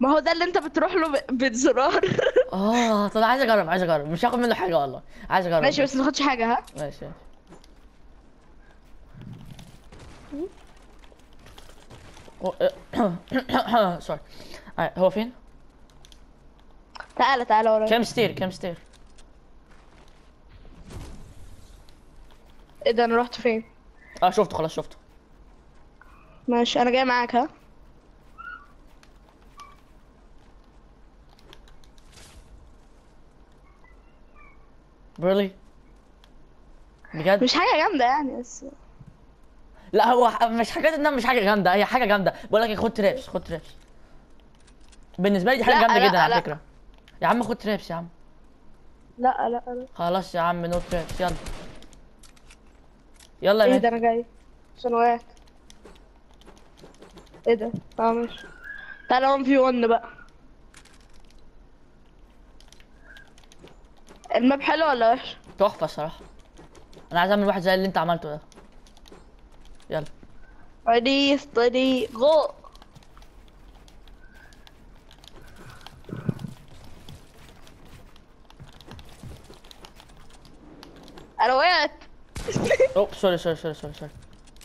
ما هو ده اللي انت بتروح له ب- بالزرار اه طب عايز اجرب عايز اجرب مش هاخد منه حاجه والله عايز اجرب ماشي بس ما تاخدش حاجه ها ماشي ماشي سوري هو فين؟ تعالى تعالى ورايا كام ستير كام ستير ايه ده انا رحت فين اه شفته خلاص شفته ماشي انا جاي معاك ها really بجد مش حاجه جامده يعني بس لا هو ح- مش حاجات انها مش حاجه جامده هي حاجه جامده بقول لك إيه، خد ترابس خد ترابس بالنسبه لي دي حاجه لا، جامده لا، جدا على لا. فكره يا عم خد ترابس يا عم لا لا لا خلاص يا عم نو ترابس يلا يلا يا ايه ده مان انا جاي عشان وقعت ايه ده اه ماشي تعالى 1 في 1 بقى الماب حلو ولا وحش تحفه الصراحه انا عايز اعمل واحد زي اللي انت عملته ده يلا ready steady go انا وقعت اوه سوري سوري سوري سوري سوري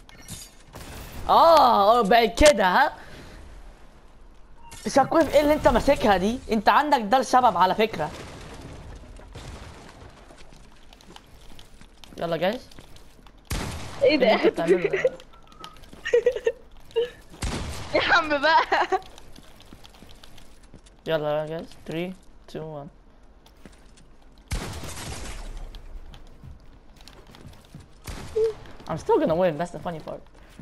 اه آه، بقت كده ها شاكويف ايه اللي انت ماسكها دي انت عندك ده السبب على فكره يلا جاهز ايه ايه اللي انت ده بتعمله ده؟ يا عم بقى يلا جاهز 3 2 1 I'm still gonna win that's the funny part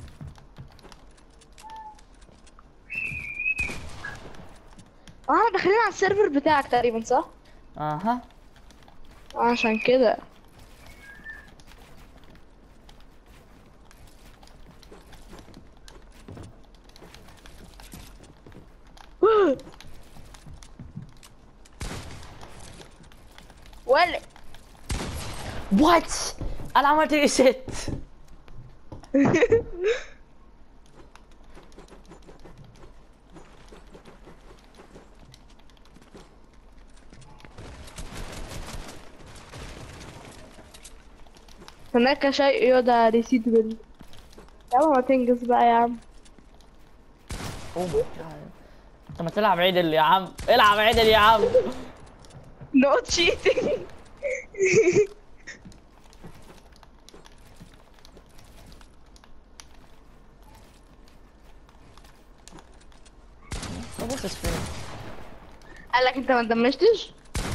اه احنا داخلين على السيرفر بتاعك تقريبا صح اها آه، عشان كده ولا وات انا عملت ريست هناك شيء يدعى ريسيدبل يا عم ما تنجز بقى يا عم اوه ماي جاد طب ما تلعب عدل يا عم العب عدل يا عم نو تشيتنج طب بص فين قال لك انت ما دمجتش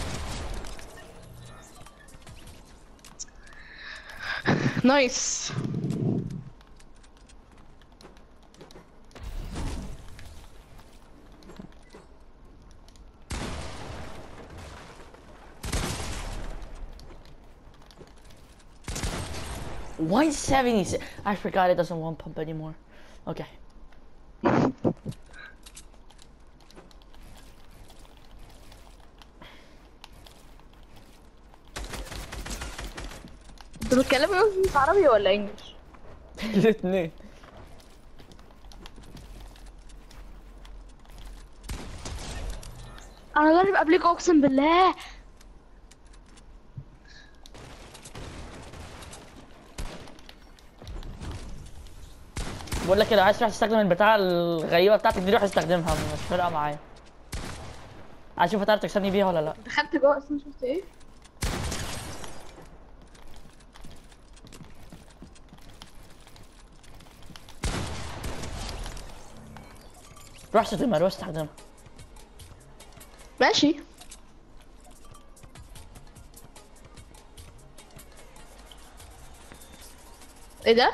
نايس One seventy six. I forgot it doesn't one pump anymore. Okay. انت بتتكلم انجلش عربي ولا انجلش الاثنين انا ضارب قبليك اقسم بالله بقول لك كده عايز تروح تستخدم البتاع الغريبه بتاعتك دي روح استخدمها مش فارقه معايا عايز اشوف هتعرف تكسبني بيها ولا لا دخلت جوه اصلا شفت ايه روح استخدمها روح استخدمها ماشي ايه ده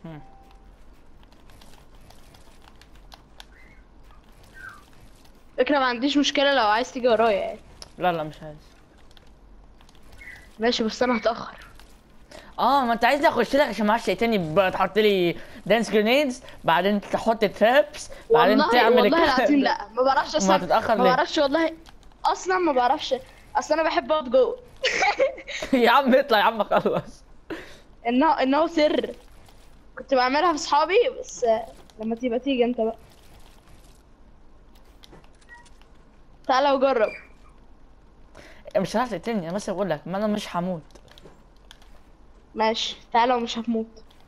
مم. فكرة ما عنديش مشكلة لو عايز تيجي ورايا يعني لا لا مش عايز ماشي بس انا هتأخر اه ما انت عايزني اخش لك عشان معرفش ايه تاني بقى تحط لي دانس جرينيدز بعدين تحط ترابس بعدين والله تعمل والله الك- العظيم لا ما بعرفش اصلا هتتأخر ما ليه؟ بعرفش والله اصلا ما بعرفش اصلا انا بحب اقعد جوه يا عم اطلع يا عم خلص انه انه سر كنت بعملها في صحابي بس آه، لما تبقى تيجي انت بقى تعالى وجرب مش هتعرف تقتلني انا بس بقول لك ما انا مش هموت ماشي تعالى ومش هتموت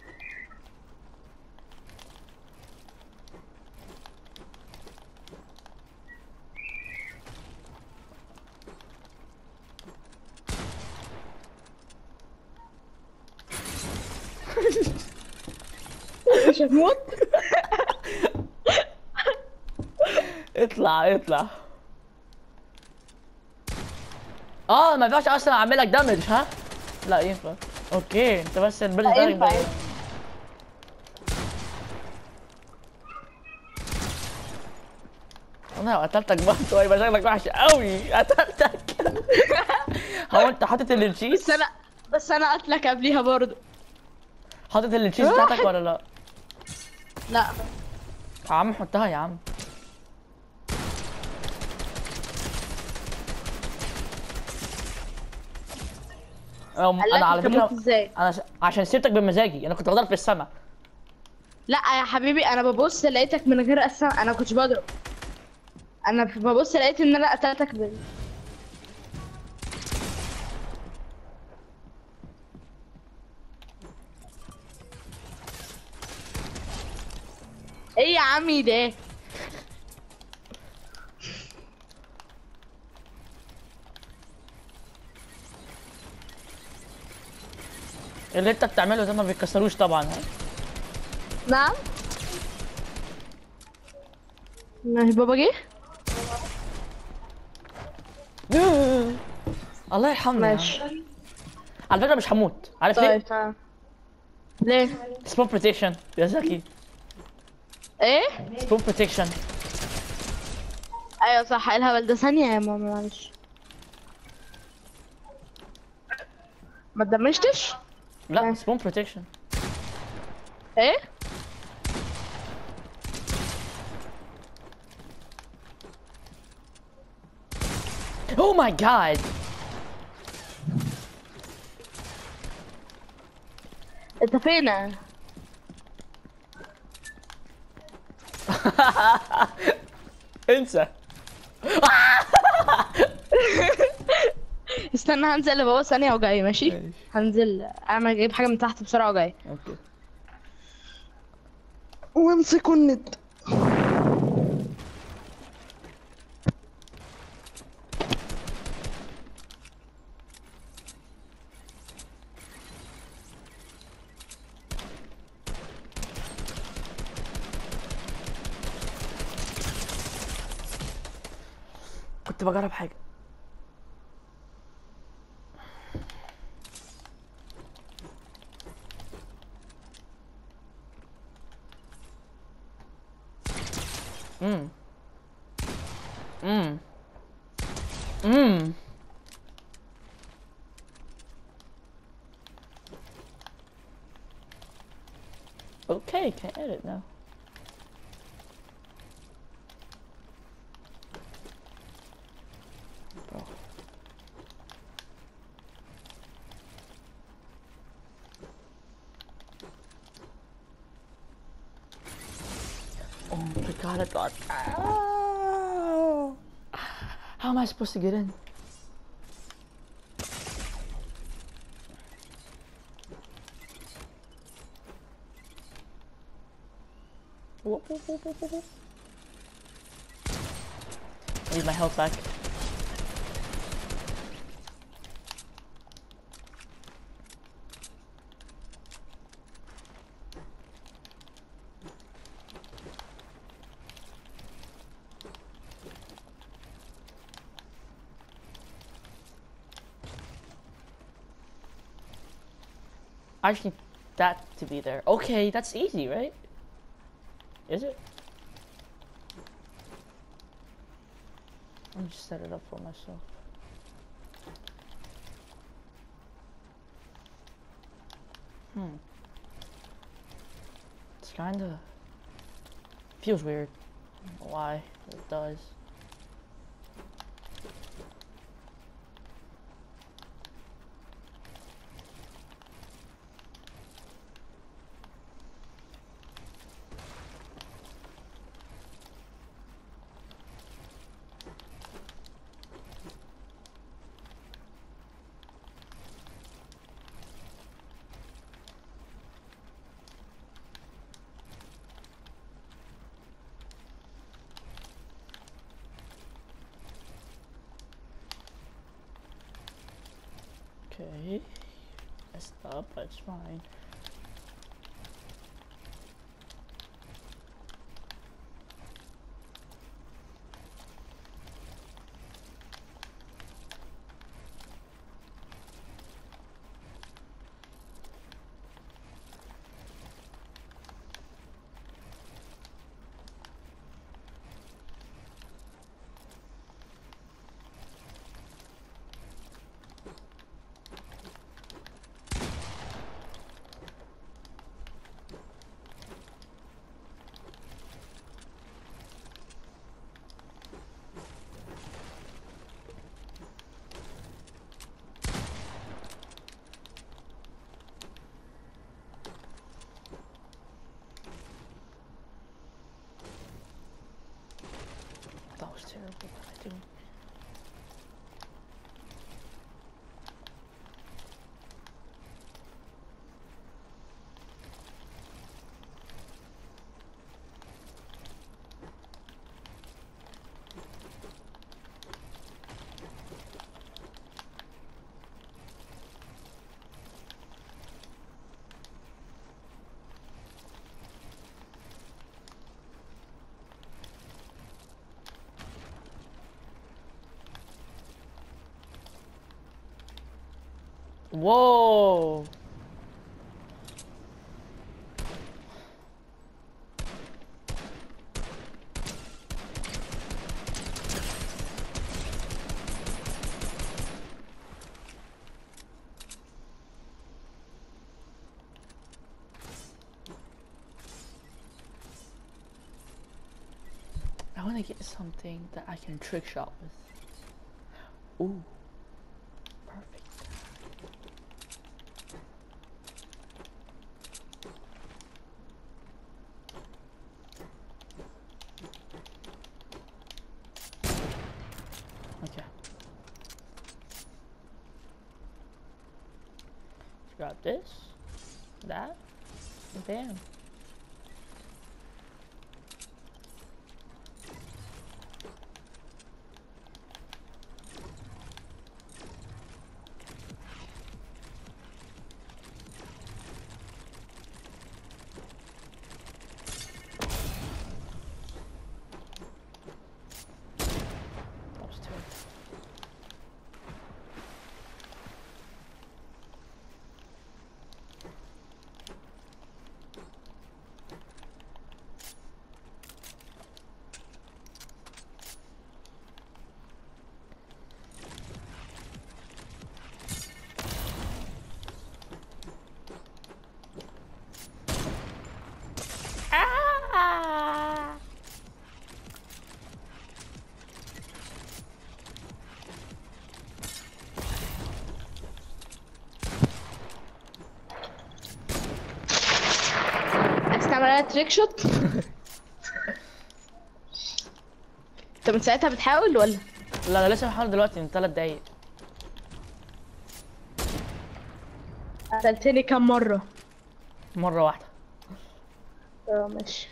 مش هتموت اطلع اطلع اه ما ينفعش اصلا اعمل لك دامج ها لا ينفع اوكي انت بس البيلد لا، بتاعك ينفع، ضعيف. ينفع. انا لو قتلتك برضه هيبقى شكلك وحش قوي قتلتك هو انت حاطط التشيز بس انا بس انا قتلك قبليها برضو حاطط التشيز بتاعتك ولا لا لا يا عم حطها يا عم أم- قال انا على لك تموت فكره ازاي انا ش... عشان سيبتك بمزاجي انا كنت بضرب في السما لا يا حبيبي انا ببص لقيتك من غير اصلا انا كنتش بضرب انا ببص لقيت ان انا قتلتك بال ايه يا عمي ده اللي انت بتعمله ده ما بيتكسروش طبعا ها؟ نعم ماشي بابا جه الله يرحمنا يا عم. ماشي على فكره مش هموت عارف ليه؟ طيب تمام ليه سبون بروتكشن يا زكي ايه سبون بروتكشن ايوه صح إيه الهبل ده ثانية يا ماما معلش ما تدمجتش لا ماشي. سبون بروتكشن ايه اوه ماي جاد انت فين انسى استنى هنزل لبابا ثانية وجاي ماشي ماشي. هنزل اعمل اجيب حاجة من تحت بسرعة وجاي اوكي وامسكوا النت كنت بجرب حاجه امم امم امم Okay, can edit now. Bro. Oh my god, I thought. Ow. How am I supposed to get in? Whoop, whoop, whoop, whoop, whoop, whoop. I need my health back. Actually, that to be there. Okay, that's easy, right? Is it? Let me just set it up for myself. Hmm. It's kinda feels weird. I don't know Why? but It does. Okay. Messed up, but it's fine. That was terrible. What am I doing? Whoa! I want to get something that I can trick shot with. Ooh. Perfect. Okay. Let's grab this, that, and bam. That was terrible. Ah! عايز تعمل عليها تريك شوت انت من ساعتها بتحاول ولا لا انا لسه بحاول دلوقتي من ثلاث دقايق قتلتني كام مرة مرة واحدة اه ماشي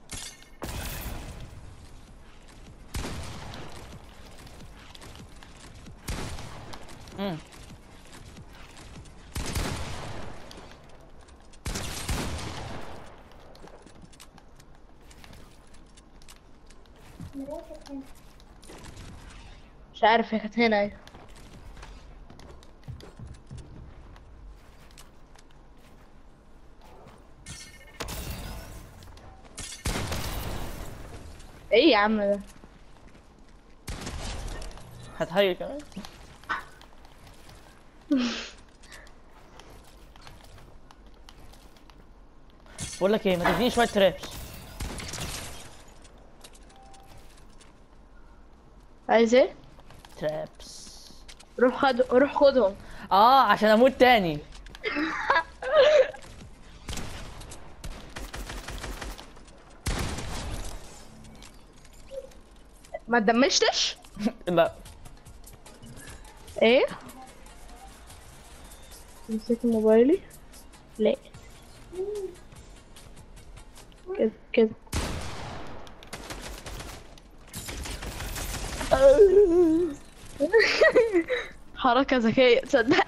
امم مش عارف هي كانت هنا ايوه ايه يا عم ده هتهيل كمان بقول لك ايه ما تديني شويه ترابس عايز ايه ترابس روح خد روح خدهم اه عشان اموت تاني ما تدمجتش لا ايه نسيت موبايلي لا كده كده حركة ذكية تصدق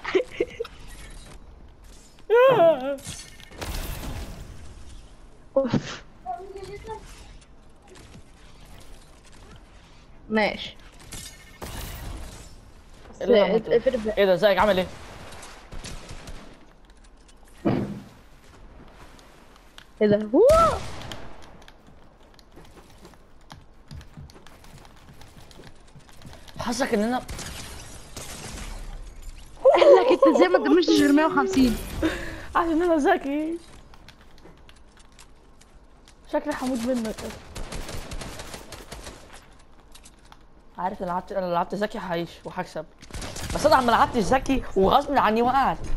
اوف ماشي إيه اللي أنا عملته؟ اتقفل بقى. ايه ده ازيك عامل ايه ايه ده هو حاسك ان انا قال لك انت ازاي ما تدمجتش غير 150 عشان انا ذكي شكلي هموت منك كده عارف انا لعبت انا لعبت ذكي هعيش وهكسب بس انا لما لعبت ذكي وغصب عني وقعت